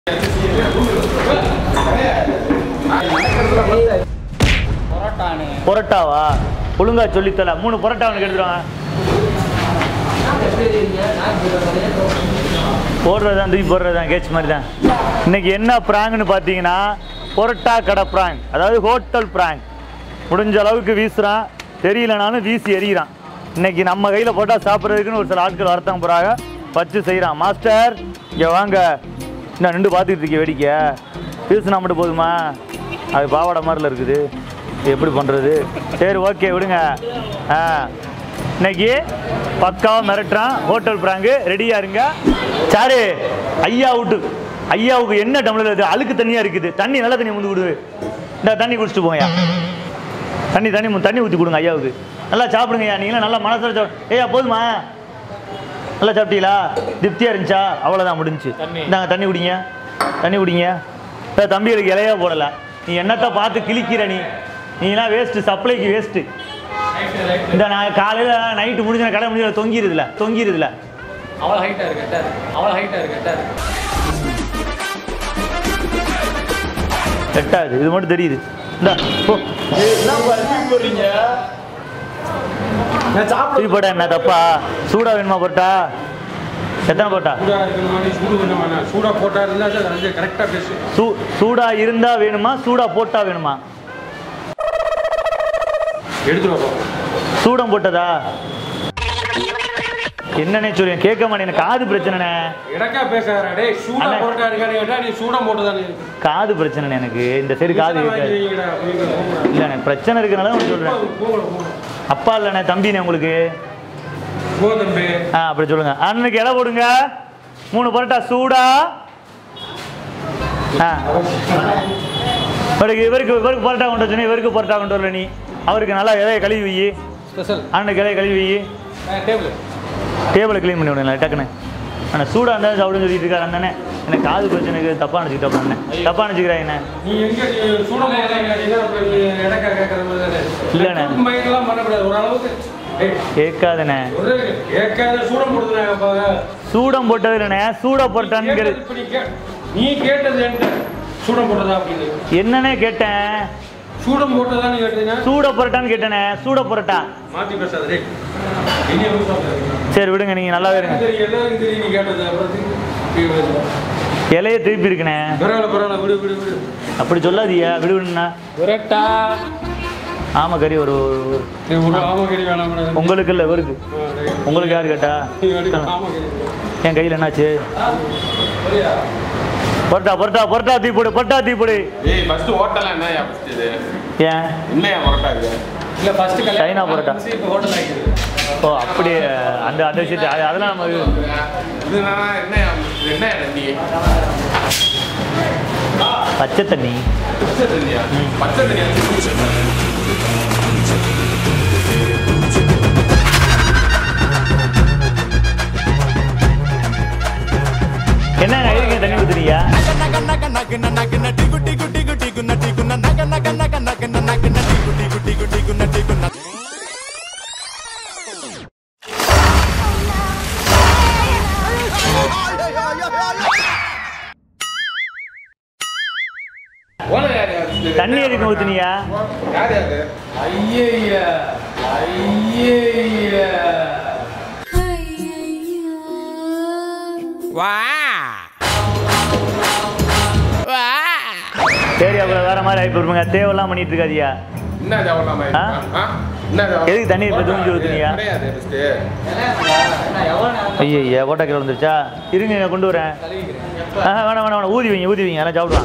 பொரோட்டாவா ஒழுங்கா சொல்லித்தல மூணு பொரோட்டா அவனுக்கு எடுத்துருவாங்க போடுறதான் தூக்கி போடுறதான் கேட்ச் மாதிரி தான் இன்னைக்கு என்ன ப்ராங்க்னு பார்த்தீங்கன்னா பொரோட்டா கடை ப்ராங்க் அதாவது ஹோட்டல் ப்ராங்க் முடிஞ்ச அளவுக்கு வீசுறான் தெரியலனாலும் வீசி எறிகிறான் இன்னைக்கு நம்ம கையில் போட்டால் சாப்பிட்றதுக்குன்னு ஒரு சில ஆட்கள் வரத்தாங்க போகிறாங்க வச்சு செய்கிறான் மாஸ்டர் இங்கே வாங்க நான் நின்று பார்த்துக்கிட்டு இருக்கேன் வேடிக்கை வீசுனா மட்டும் போதுமா அது பாவாடை மாதிரில இருக்குது இது எப்படி பண்ணுறது சரி ஓகே விடுங்க ஆ இன்னைக்கு பக்காவாக மிரட்டுறான் ஹோட்டல் பிராங்கு ரெடியாக இருங்க சாரு ஐயா விட்டு ஐயாவுக்கு என்ன டம்ளர் இருக்குது அழுக்கு தண்ணியாக இருக்குது தண்ணி நல்ல தண்ணி முந்து விடு இந்த தண்ணி குடிச்சிட்டு போங்கய்யா தண்ணி தண்ணி மு- தண்ணி ஊற்றி கொடுங்க ஐயாவுக்கு நல்லா சாப்பிடுங்கய்யா நீங்களும் நல்லா மனசார சாப்பிடு ஏய்யா போதுமா நல்லா சாப்பிட்டீங்களா திருப்தியாக இருந்துச்சா அவ்வளோதான் முடிஞ்சுச்சு இந்தாங்க தண்ணி குடிங்க தண்ணி குடிங்க இந்த தம்பிகளுக்கு இலையா போடலை நீ என்னத்தை பார்த்து கிழிக்கிற நீ நீலாம் வேஸ்ட்டு சப்ளைக்கு வேஸ்ட்டு இந்த நான் காலையில் நைட்டு முடிஞ்ச கடை முடிஞ்ச தொங்கிடுதுல தொங்கிடுதுல அவ்வளோ ஹைட்டாக இருக்கு கட்டாரு அவ்வளோ ஹைட்டாக இருக்கு கட்டாரு எட்டாது இது மட்டும் தெரியுது இந்த போ டீ போட்டா என்ன தப்பா சூடா வேணுமா போட்டா எத்தனை போட்டா சூடாக இருக்கணுமா நீ சூடு வேணுமா நான் சூடாக போட்டா இருந்தால் அது வந்து கரெக்டாக பேசு சூ சூடா இருந்தா வேணுமா சூடா போட்டா வேணுமா எடுத்துட்டு வா சூடம் போட்டதா என்னன்னே சொல்லி கேட்க மாட்டேன் எனக்கு காது பிரச்சனைண்ணே இடக்கா பேசுறா டேய் சூடா அண்ணே. போட்டா இருக்கான்னு கேட்டா நீ சூடா போட்டு தானே காது பிரச்சனை எனக்கு இந்த சைடு காது கேட்காது இல்லைண்ணே பிரச்சனை இருக்கனால உங்களுக்கு சொல்றேன் அப்பா இல்லைண்ணே தம்பிண்ணே உங்களுக்கு போ தம்பி ஆ அப்படி சொல்லுங்க அண்ணனுக்கு இலை போடுங்க மூணு பரோட்டா சூடா ஆ இவருக்கு இவருக்கு இவருக்கு பரோட்டா கொண்டு வச்சு இவருக்கு பரோட்டா கொண்டு வரல நீ அவருக்கு நல்லா இலையை கழுவி வை ஸ்பெஷல் அண்ணனுக்கு இலையை கழுவி வை டேபிள் டேபிளை க்ளீன் பண்ணி விடுங்க டக்குன்னு அண்ணா சூடாக இருந்தால் சாப்பிடுன்னு சொல்லிட்டு இருக்காரு அண்ணனே எனக்கு காது பிரச்சனைக்கு தப்பாக நினச்சிக்கிட்டோம் அண்ணன் தப்பாக நினச்சிக்கிறா என்ன நீ எங்க நீ சூடா போடுறீங்க என்ன இப்ப நீ இடக்கா கேட்கற மாதிரி தானே இல்லண்ணே. மைக்கெல்லாம் பண்ணக்கூடாது ஓரளவுக்கு டேய், கேட்காதண்ணே ஒரு கேட்காத சூடம் போடுதுனாங்க பாங்க சூடம் போட்டது இல்லைண்ணே சூட போட்டான்னு கேடு இப்ப நீ கே- நீ கேட்டது என்கிட்ட சூடம் போட்டதா அப்படின்னு என்னன்னே கேட்டேன் சூடம் போட்டதான்னு கேட்டீங்க சூட பரோட்டான்னு கேட்டேனே சூட பரோட்டா மாத்தி பேசாத டேய் இனி எதுவும் சாப்பிடாதீங்க. சரி விடுங்க நீங்கள் நல்லாவே இருங்க தெரியும் எல்லாருக்கும் தெரியும் நீ கேட்டது அப்புறம் திருப்பி பேசுறேன். இலையை திருப்பி இருக்குண்ணே பரவாயில்ல பரவாயில்ல விடு விடு விடு அப்படி சொல்லாதீயா விடு விடுண்ணா புரட்டா ஆமா கறி ஒரு ஒரு- டேய், ஒரு ஆமக்கறி வேணாம் மேடம். உங்களுக்கு இல்லை இவருக்கு ஆ, டேய். உங்களுக்கு யார் கேட்டா நீ அடி, ஆமக்கறி. என் கையில் என்னாச்சு பொரோட்டா பொரோட்டா பொரோட்டா தீ போடு பொரோட்டா தீ போடு ஏய் ஃபர்ஸ்ட் ஹோட்டல் என்னயா ஃபர்ஸ்ட் இது ஏன் என்னையா பரோட்டா இது இல்லை ஃபர்ஸ்ட் கல்யாணம் சைனா பரோட்டா. இப்போ ஹோட்டல் ஆகிடுது ஓ அப்படி அந்த அந்த விஷயத்தை அது- அதெல்லாம் நம்ம இது என்னன்னா என்னையா இது என்னையா தண்ணி பச்சை தண்ணி பச்சை தண்ணியா பச்சை தண்ணியா என்னங்க எதுக்கு தண்ணி ஊத்துறீங்க ஓனர் யார் யார் இது? தண்ணி எதுக்கு ஊத்துனீங்க யார் யாரு ஐயய்யா ஐயய்யா சரி அப்புறம் வேற மாதிரி ஆகி போயிருப்பாங்க தேவையெல்லாம் பண்ணிட்டு இருக்காதியா என்ன தேவலாமா ஆ? என்ன தேவலாம் எதுக்கு தண்ணி இப்ப தூங்கி ஊத்துனீங்க கிடையாது ஃபர்ஸ்ட் எவ்வளோ நேரம் ஐயா ஓட்டா கிலோ வந்துருச்சா இருங்க நான் கொண்டு வரேன் ஆ வேணாம் வேணாம் வேணாம் ஊதி வைங்க ஊதி வைங்க எல்லாம் சாப்பிடுவான்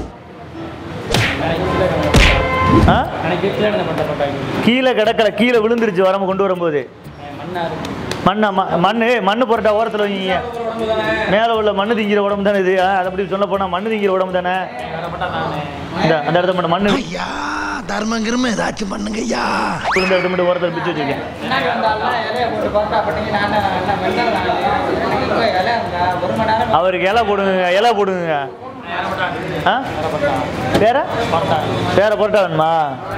ஆ எனக்கு கீழே பண்ண மாட்டாங்க கீழே கிடக்கல கீழே விழுந்துருச்சு வரம்ப கொண்டு வரும்போது மண்ணா இருக்கு மண்ணா ம- மண்ணு மண்ணு போட்டா ஓரத்தில் வைங்க மேலே உள்ள மண்ணு திங்கிற உடம்பு தானே இது ஆ, அதை அப்படி சொல்ல போனால் மண்ணு திங்கிற உடம்பு தானே இந்த அந்த இடத்த மட்டும் மண்ணு ஐயா தர்மம் கிரும ஏதாச்சும் பண்ணுங்க ஐயா விழுந்த இடத்த மட்டும் ஓரத்தில் பிடிச்சி வச்சிருக்கேன் முன்னாடி வந்தாலும் இலைய போட்டு பார்த்தா பண்ணி நான் என்ன வெள்ளம் இலை இருந்தா ஒரு மணி நேரம் அவருக்கு இலை போடுங்க இலை போடுங்க ஆ வேற வேற பொருட்டா வேணுமா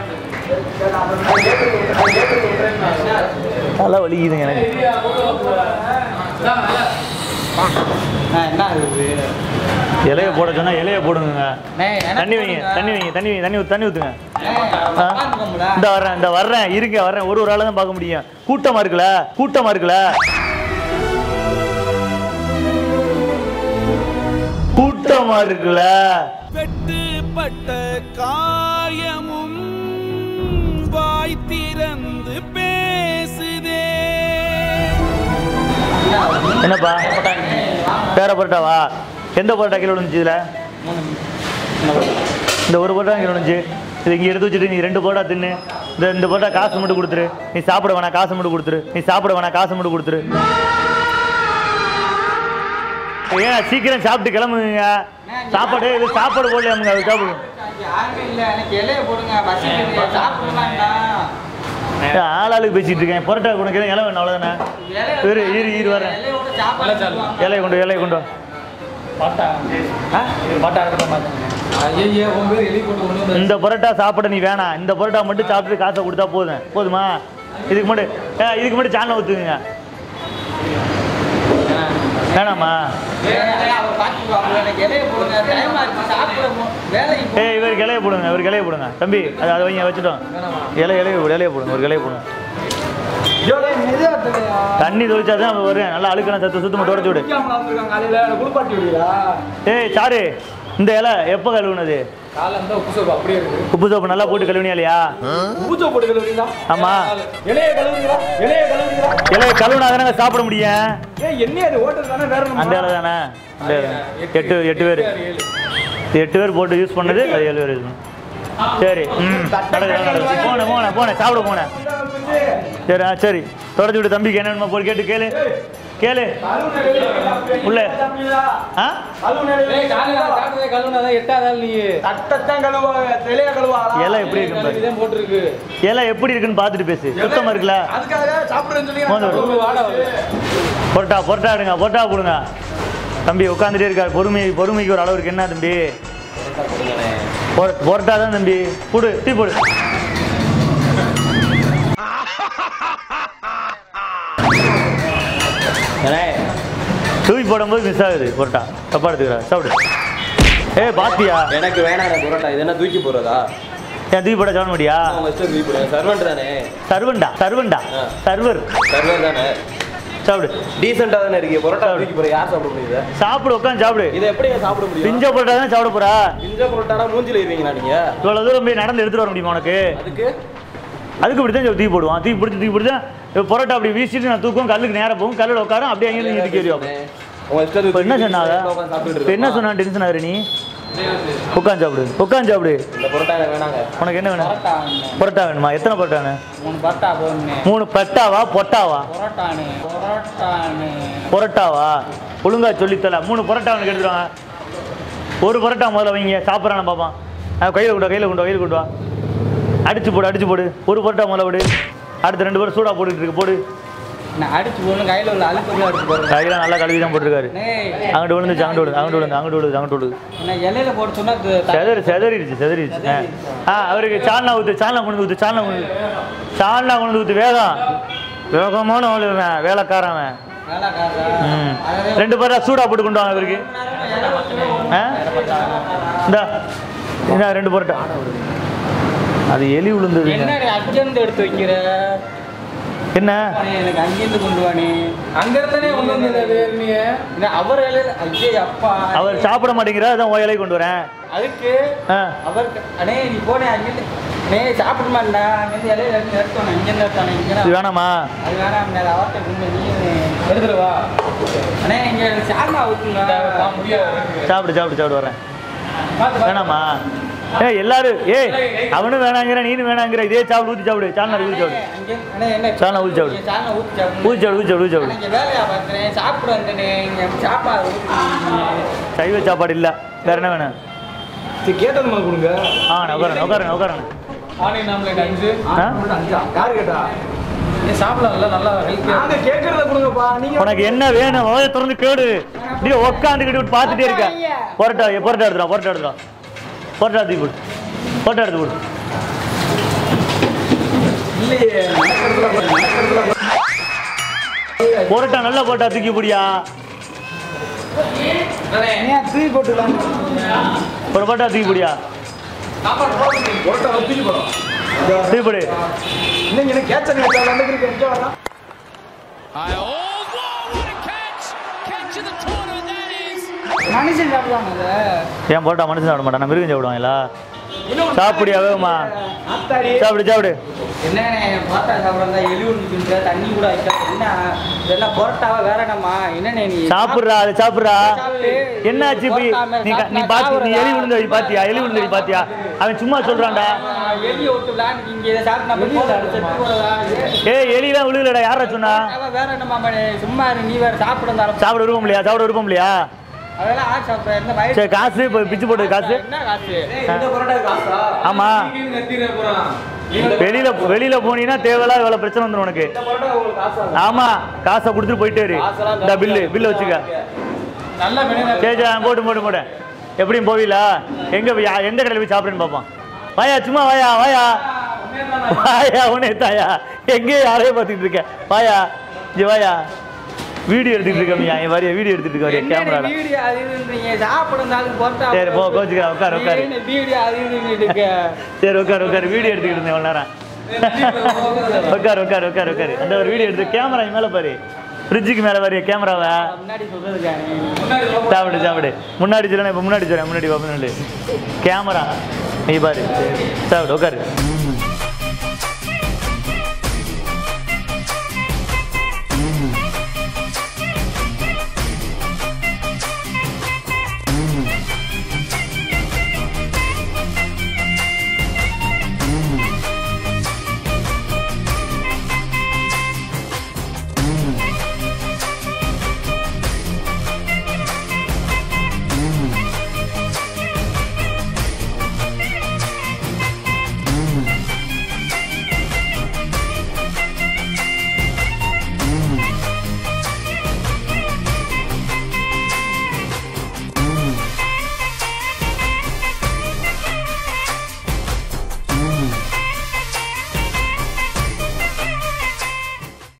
நல்லா வலிக்குதுங்க எனக்கு என்ன இருக்குது இலைய போட சொன்னா இலைய போடுங்க அண்ணே, எனக்கு தண்ணி வைங்க போடுங்க. தண்ணி வைங்க தண்ணி வைங்க தண்ணி ஊத்து- தண்ணி ஊத்துங்க அண்ணே, ஆ? உட்காந்துக்கோங்களா? இந்த வர்றேன் இந்த வர்றேன் இருங்க வர்றேன் ஒரு ஒரு ஆளை தான் பார்க்க முடியும் கூட்டமா இருக்குல்ல கூட்டமா இருக்குல்ல கூட்டமா இருக்குல்ல வெட்டுப்பட்ட காயமும் வாய் திறந்து பேசுதே என்னப்பா பேர பரோட்டாவா எந்த பரோட்டா கிலோ விழுந்துச்சு இதுல இந்த ஒரு பரோட்டா கிலோ விழுந்துச்சு இது இங்கே எடுத்து வச்சுட்டு நீ ரெண்டு பரோட்டா தின்னு இந்த இந்த பரோட்டா காசு மட்டும் கொடுத்துரு நீ சாப்பிட வேணாம் காசு மட்டும் கொடுத்துரு நீ சாப்பிட வேணாம் காசு மட்டும் கொடுத்துரு ஏன் சீக்கிரம் சாப்பிட்டு கிளம்புங்க சாப்பாடு இது சாப்பாடு போடலையாமுங்க அது சாப்பிடுங்க இங்க யாருமே இல்ல, எனக்கு இலைய போடுங்க, பசிக்குது, சாப்பிடலாம்டா. ஆளாளுக்கு பேசிட்டு இருக்கேன் பரோட்டா உனக்கு எதுவும் இலை வேணும் அவ்வளோதானே இலைய இரு இரு இரு வரேன் இலைய விட்டு சாப்பாடு சாப்பிடுவாங்க. இலையை கொண்டு வா, இலையை கொண்டு வா. ஐயே உன் பேர் எழுதி போட்டு கொண்டு வந்து இந்த பரோட்டா சாப்பிட நீ வேணாம் இந்த பரோட்டா மட்டும் சாப்பிட்டு காசை கொடுத்தா போதும் போதுமா இதுக்கு மட்டும் ஏ, இதுக்கு மட்டும் சேனல் ஊற்றுங்க வேணாமா வேணாம், அவர் பார்த்துக்குவாங்க. எனக்கு இலைய போடுங்க, time ஆச்சு, சாப்பிட போ- வேலைக்கு போ- ஏய் இவர் கிளைய போடுங்க இவர் கிளைய போடுங்க தம்பி அது அதை வைங்க வச்சுட்டோம் இலை இலைய போடு இலைய போடுங்க ஒரு கிளைய போடுங்க தண்ணி தொழிச்சா தான் அவன் வருவேன் நல்லா அழுக்கணும் சத்து சுத்தமாக தொடச்சி விடு காலையில குளிப்பாட்டி விடுறா ஏய் சாரு இந்த இலை எப்போ கழுவுனது காலைல இருந்தா உப்பு சோப்பு அப்படியே இருக்கு உப்பு சோப்பு நல்லா போட்டு கழுவுனியா இல்லையா உப்பு சோப்பு போட்டு கழுவுறீங்களா ஆமா. இலைய கழுவுறீங்களா இலைய கழுவுறீங்களா இலைய கழுவுனா தானே சாப்பிட முடியும் ஏய் என்ன அது ஹோட்டல் தானே வேற அந்த இலை தானே அந்த இலை. எட்டு எட்டு பேர் எட்டு பேர் போட்டு யூஸ் பண்ணது அது ஏழு பேர் யூஸ் பண்ணது. சரி ம் நடக்குது நடக்குது போனேன் போனேன் போனேன் சாப்பிட போனேன் சரி ஆ சரி தொடச்சி விட்டு தம்பிக்கு என்ன வேணுமா போய் கேட்டு கேளு கேளு உள்ள ஆ ஏய் காலையில சாப்பிட்டதே கழுவுனாதான் எட்டாதால் நீ தட்டத்தான் கழுவாங்க தெளிய கழுவாங்க இலை எப்படி இருக்குன்னு பாரு இதான் போட்டிருக்கு இலை எப்படி இருக்குன்னு பார்த்துட்டு பேசு சுத்தமா இருக்குல்ல அதுக்காக சாப்பிடுறேன்னு சொல்லி மோந்து விடு. ஒரு வாடை வருது. பொரோட்டா பொரோட்டா எடுங்க பொரோட்டா போடுங்க தம்பி உட்காந்துட்டே இருக்கார் பொறுமை பொறுமைக்கு ஒரு அளவு இருக்கு என்ன தம்பி பொர- பொரோட்டா தான் தம்பி போடு டீ போடு தூக்கி போடும்போது மிஸ் ஆகுது பொரோட்டா தப்பா எடுத்துக்கிறா சாப்பிடு ஏய் பாத்தியா எனக்கு வேணாம் எனக்கு புரோட்டா இது என்ன தூக்கி போறதா ஏன் தூக்கி போட சாப்பிட முடியா உங்க இஷ்டம் தூக்கி போடுங்க சர்வெண்ட் தானே சர்வண்டா சர்வண்டா ஆ. சர்வர் சர்வர் தானே சாப்பிடு டீசெண்டா தானே இருக்கு புரோட்டா தூக்கி போற யார் சாப்பிட முடியுது சாப்பிடு உட்காந்து சாப்பிடு இதை எப்படி சாப்பிட முடியும் பிஞ்ச பொரோட்டா தான் சாப்பிட போறா பிஞ்ச புரோட்டானா மூஞ்சில இருவீங்களா நீங்க இவ்வளவு தூரம் போய் நடந்து எடுத்துட்டு வர முடியுமா உனக்கு அதுக்கு அதுக்கு இப்படி தான் தூக்கி போடுவான் தூக்கி பிடிச்சி தூக்கி பிடிச்சா பொரோட்டா அப்படி வீசிட்டு நான் தூக்கும் கல்லுக்கு நேரம் போகும் கல்லில் உட்காரும் அப்படியே அங்கேயும் நீ தூக்கி வருவோம் உங்க இஷ்டத்துக்கு இப்போ என்ன தூக்கி சொன்னாங்க உட்கார்ந்து சாப்பிட்டுட்டு இப்போ என்ன இருக்கோமா? சொன்னா டென்ஷன் ஆகுற நீ உட்காந்து சாப்பிடு உட்காந்து சாப்பிடு இந்த புரோட்டா எனக்கு வேணாங்க உனக்கு என்ன வேணும் பரோட்டா வேணும். பொரோட்டா வேணுமா எத்தனை பொரோட்டா வேணும் மூணு பரோட்டா போடணும். மூணு பட்டாவா பொட்டாவா பரோட்டானு, பரோட்டானு. பொரோட்டாவா ஒழுங்கா சொல்லித்தல மூணு பொரோட்டா அவனுக்கு எடுத்துருவாங்க ஒரு பொரோட்டா முதல்ல வைங்க சாப்பிட்றான பாப்பான் ஆ, கையில் கொண்டு வா கையில் கொண்டு வா கையில் கொண்டு வா அடிச்சு போடு அடிச்சு போடு ஒரு பொரோட்டா முதல்ல விடு அடுத்த ரெண்டு பேரும் சூடாக போட்டுட்டு இருக்கு போடு நான் அடிச்சு போடணும், கையில உள்ள அழுக்கு போய் அடிச்சு போடுறேன். கையெல்லாம் நல்லா கழுவி தான் போட்டிருக்காரு டேய், அங்கிட்டு விழுந்துச்சு அங்கிட்டு விழுந்து அங்கிட்டு விழுந்து அங்கிட்டு விழுது அங்கிட்டு விழுது நான் இலையில போட சொன்னா அது த- செதறி செதறிடுச்சு செதறிடுச்சு ஆ. ஆ அவருக்கு சால்னா ஊத்து சால்னா கொண்டு ஊத்து சால்னா கொண்டு சால்னா கொண்டு ஊத்து வேகம் வேகமான ஆளு இவன், வேலைக்காரன் அவன். வேலைக்காரரா? ம் அதாவது ரெண்டு பேரும் சூடா போட்டு கொண்டு வாங்க இவருக்கு இலை போட்டுனேன். ஆ இந்தா இந்தா ரெண்டு பொருட்டா அது எலி விழுந்ததுங்க என்னடி அங்கேருந்து எடுத்து வைக்கிற என்ன அண்ணே, எனக்கு அங்கேருந்து கொண்டு வானே அங்க இருந்தே கொண்டு வந்தது நீ அவர் இலையில ஐயே அப்பா அவர் சாப்பிட மாட்டேங்கிறா அதான் உன் இலையை கொண்டு வரேன் அதுக்கு ஆ அவருக்கு அண்ணே நீ போனே அங்கேருந்து அண்ணே சாப்பிட மாட்டா அங்கேருந்து இலையில இருந்து எடுத்தோம் இங்கேருந்து எடுத்தானே இங்கே இது வேணாமா அது வேணாம் நேரம் அவர்கிட்ட கொண்டு நீ எடுத்துட்டு வா அண்ணே இங்கே சால்னா ஊற்றுங்க முடியாது சாப்பிடு சாப்பிடு சாப்பிடு வரேன் பார்த்து பார்த்து. வேணாமா ஏய் எல்லாரும் ஏய் அவனும் வேணாங்கிற நீனும் வேணாங்கிற இதே சாப்பிடு ஊற்றி சாப்பிடு சால்னா ஊற்றி சாப்பிடு அங்கே அண்ணே என்ன சால்னா ஊற்றி சாப்பிடு சால்னா ஊற்றி சாப்பிடு ஊற்றி சாப்பிடு ஊற்றி சாப்பிடு ஊற்றி சாப்பிடு இங்கே வேலையா பார்த்துறேன் சாப்பிட வந்தேனே இங்கே சாப்பாடு ஊற்றி சைவ சாப்பாடு இல்லை வேற என்ன வேணும் சரி, கேட்டது மாதிரி கொடுங்க ஆ உட்காரன் உட்காரன் உட்காரன் ஆனியன் ஆம்லேட் அஞ்சு ஆ அஞ்சா யார் கேட்டா நீ சாப்பிடலாம்ல நல்லா ஹெல்த்தியா நாங்க கேட்கறத கொடுங்கப்பா நீங்க உனக்கு என்ன வேணும் வாயை திறந்து கேடு நீ உட்காந்துக்கிட்டு பார்த்துட்டே இருக்க பொரோட்டா பொரோட்டா எடுத்துடா பொரோட்டா எடுத்துடா பொரோட்டா தூக்கி போடு பொரோட்டா எடுத்து போடு இல்லையே பொரோட்டா நல்லா போட்டா தூக்கி போடியா ஏன் தூக்கி போட்டுக்கலாம் ஒரு பட்டா தூக்கி பிடியா புரோட்டா தூக்கி போடும் தூக்கி போடு இன்னைக்கு எனக்கு கேட்சன் வந்து இருக்கு எங்க வரா மனுஷன் சாப்பிடுவாங்க அதை ஏன் போட்டா மனுஷன் சாப்பிட மாட்டான் மிருகம் சாப்பிடுவாங்களா சாப்பிடியா வேகமா ஆத்தாடி சாப்பிடு சாப்பிடு என்னண்ணே பார்த்தா சாப்பிட்றதா எலி ஒன்று தண்ணி கூட வைக்க என்ன இதெல்லாம் பொரோட்டாவா வேற என்னம்மா என்னண்ணே நீ சாப்பிடுறா அதை சாப்பிடுறா சாப்பிடு. என்னாச்சு இப்ப நீ க- நீ பாத்து நீ எலி விழுந்தது பாத்தியா எலி விழுந்தது பாத்தியா அவன் சும்மா சொல்றான்டா நான் எலியை விட்டு விளாண்டு இங்கே இதை சாப்பிட்டு நம்ம போல செத்து போறதா ஏய் எலிலாம் விழுகலடா யாரா சொன்னா அவன் வேற என்னம்மா பண்ணு சும்மா இரு, நீ வேற சாப்பிட இருந்தாலும் சாப்பிட விருப்பம் இல்லையா சாப்பிட விருப்பம் இல்லையா அதெல்லாம் ஆ சாப்பிட்ற என்ன வயிறு சரி காசு இப்போ பிச்சு போட்டு காசு என்ன காசு இந்த பரோட்டா காசா ஆமா நீங்க கத்திர போறான் வெளியில வெளியில போனீங்கன்னா தேவையில்லாத இவ்வளவு பிரச்சனை வந்துடும் உனக்கு இந்த பரோட்டா உங்களுக்கு காசா ஆமா காசை கொடுத்துட்டு போயிட்டே இரு காசெல்லாம் இந்த பில்லு பில்லு வச்சுக்க நல்ல மெனு சரி சரி போட்டு போட்டு போட்டு எப்படியும் போவீங்களா எங்க போய் யா- எந்த கடையில் போய் சாப்பிடுன்னு பார்ப்போம் வாயா சும்மா வாயா வாயா வாயா உனே தாயா எங்கே யாரையும் பார்த்துட்டு இருக்க வாயா ஜி வாயா வீடியோ எடுத்துட்டு இருக்கமியா என் வரைய வீடியோ எடுத்துட்டு இருக்க வரைய கேமரால வீடியோ அது இதுன்றீங்க சாப்பிட இருந்தாலும் பொரோட்டா சரி, போ, கோச்சுக்க, உட்காரு, உட்காரு. வீடியோ அது இதுன்னு இருக்க சரி உட்காரு உட்காரு வீடியோ எடுத்துக்கிட்டு இருந்தேன் இவ்வளவு நேரம் உட்காரு உட்காரு உட்காரு உட்காரு அந்த ஒரு வீடியோ எடுத்து கேமரா மேல பாரு ஃப்ரிட்ஜுக்கு மேல பாரு கேமராவை முன்னாடி சொல்றதுக்கானே சாப்பிடு சாப்பிடு முன்னாடி சொல்ல இப்போ முன்னாடி சொல்றேன் முன்னாடி ஓப்பன் கேமரா நீ பாரு சாப்பிடு உட்காரு